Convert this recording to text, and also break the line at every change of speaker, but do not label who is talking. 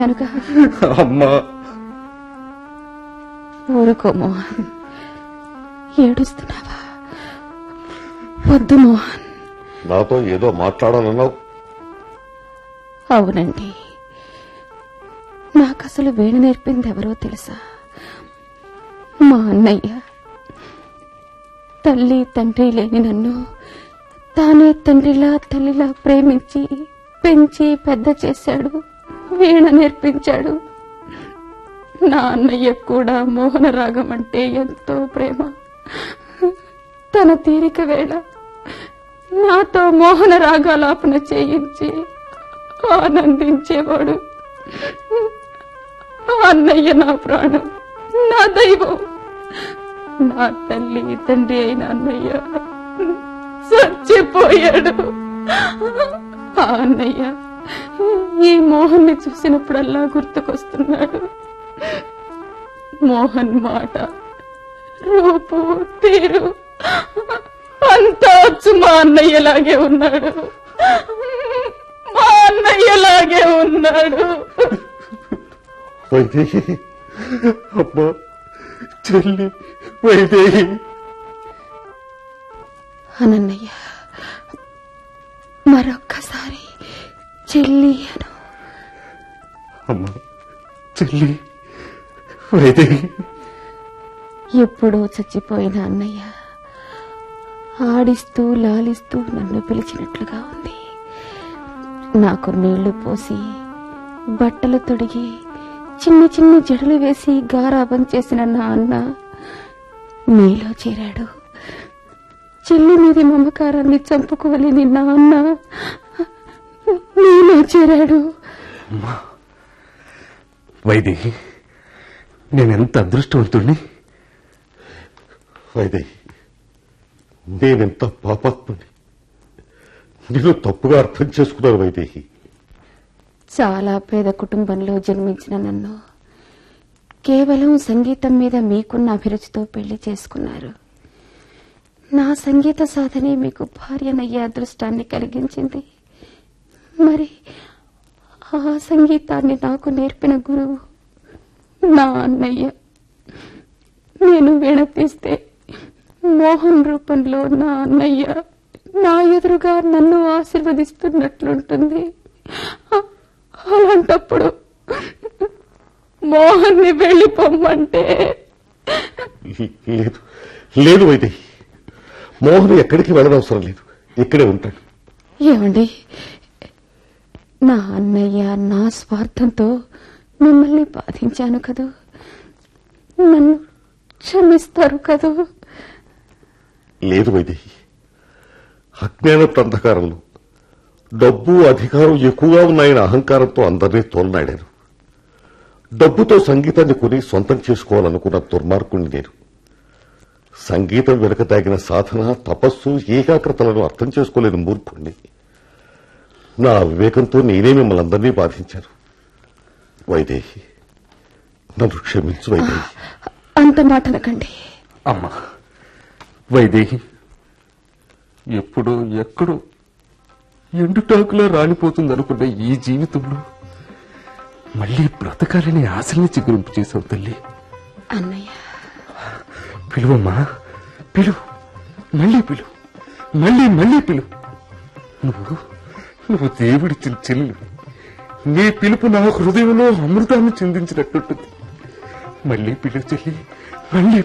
కనుక
అమ్మా
ఊరుకో మోహన్ ఏడుస్తున్నావా వద్దు మోహన్
నాతో ఏదో మాట్లాడాలన్నావు
అవునండి నాకు అసలు వేణు నేర్పింది ఎవరో తెలుసా మా అన్నయ్య తల్లి తండ్రి లేని నన్ను తానే తండ్రిలా తల్లిలా ప్రేమించి పెంచి పెద్ద చేశాడు వీణ నేర్పించాడు నా అన్నయ్య కూడా మోహన రాగం అంటే ఎంతో ప్రేమ తన తీరిక వేళ నాతో మోహన రాగాలాపన చేయించి ఆనందించేవాడు ఆ అన్నయ్య నా ప్రాణం నా దైవం నా తల్లి తండ్రి అయిన అన్నయ్య చచ్చిపోయాడు ఆ అన్నయ్య ఈ మోహన్ని చూసినప్పుడల్లా గుర్తుకొస్తున్నాడు మోహన్ మాట రూపు తీరు అంతా వచ్చు మా అన్నయ్యలాగే ఉన్నాడు మా అన్నయ్యలాగే ఉన్నాడు
వైదేహి అమ్మా చెల్లి వైదేహి
అనన్నయ్య మరొక్కసారి చెల్లి అను
అమ్మా చెల్లి వైదేహి
ఎప్పుడో చచ్చిపోయిన అన్నయ్య ఆడిస్తూ లాలిస్తూ నన్ను పిలిచినట్లుగా ఉంది నాకు నీళ్లు పోసి బట్టలు తొడిగి చిన్ని చిన్ని జడలు వేసి గారాబం చేసిన నా అన్న నీలో చేరాడు చెల్లి మీది మమకారాన్ని చంపుకోలేని నా అన్న నీలో చేరాడు
వైదేహి నేనెంత అదృష్టవంతుణ్ణి వైదేహి నేనెంత పాపాత్ముని నేను తప్పుగా అర్థం చేసుకున్నాను వైదేహి
చాలా పేద కుటుంబంలో జన్మించిన నన్ను కేవలం సంగీతం మీద మీకున్న అభిరుచితో పెళ్లి చేసుకున్నారు నా సంగీత సాధనే మీకు భార్యనయ్యే అదృష్టాన్ని కలిగించింది మరి ఆ సంగీతాన్ని నాకు నేర్పిన గురువు నా అన్నయ్య నేను వీణతీస్తే మోహన్ రూపంలో నా అన్నయ్య నా ఎదురుగా నన్ను ఆశీర్వదిస్తున్నట్లుంటుంది అ- అలాంటప్పుడు మోహన్ని వెళ్ళిపోమ్మంటే
లేదు లేదు వైదేహి మోహన్ ఎక్కడికి వెళ్ళనవసరం లేదు ఇక్కడే ఉంటాడు
ఏమండి నా అన్నయ్య నా స్వార్థంతో మిమ్మల్ని బాధించాను కదూ నన్ను క్షమిస్తారు కదూ
లేదు వైదేహి అజ్ఞానపు అంధకారంలో డబ్బు అధికారం ఎక్కువగా ఉన్నాయన్న అహంకారంతో అందరినీ తోలనాడాను డబ్బుతో సంగీతాన్ని కొని సొంతం చేసుకోవాలనుకున్న దుర్మార్గుణ్ణి నేను సంగీతం వెనుక దాగిన సాధన తపస్సు ఏకాగ్రతలను అర్థం చేసుకోలేని మూర్ఖుణ్ణి నా వివేకంతో నేనే మిమ్మల్ని అందరినీ బాధించాను వైదేహి నన్ను క్షమించు వైదేహి
అంత మాటనకండి
అమ్మా వైదేహి ఎప్పుడో ఎక్కడో ఎండుటాకులా రాలిపోతుందనుకున్న ఈ జీవితంలో మళ్ళీ బ్రతకాలని ఆశల్ని చిగురింపు చేసావు తల్లి
అన్నయ్య
పిలువమ్మా పిలువు మళ్ళీ పిలువు మళ్ళీ మళ్ళీ పిలువు నువ్వు నువ్వు దేవుడిచ్చిన చెల్లి నీ పిలుపు నా హృదయంలో అమృతాన్ని చిందించినట్టుంటుంది మళ్ళీ పిలువు చెల్లి మళ్ళీ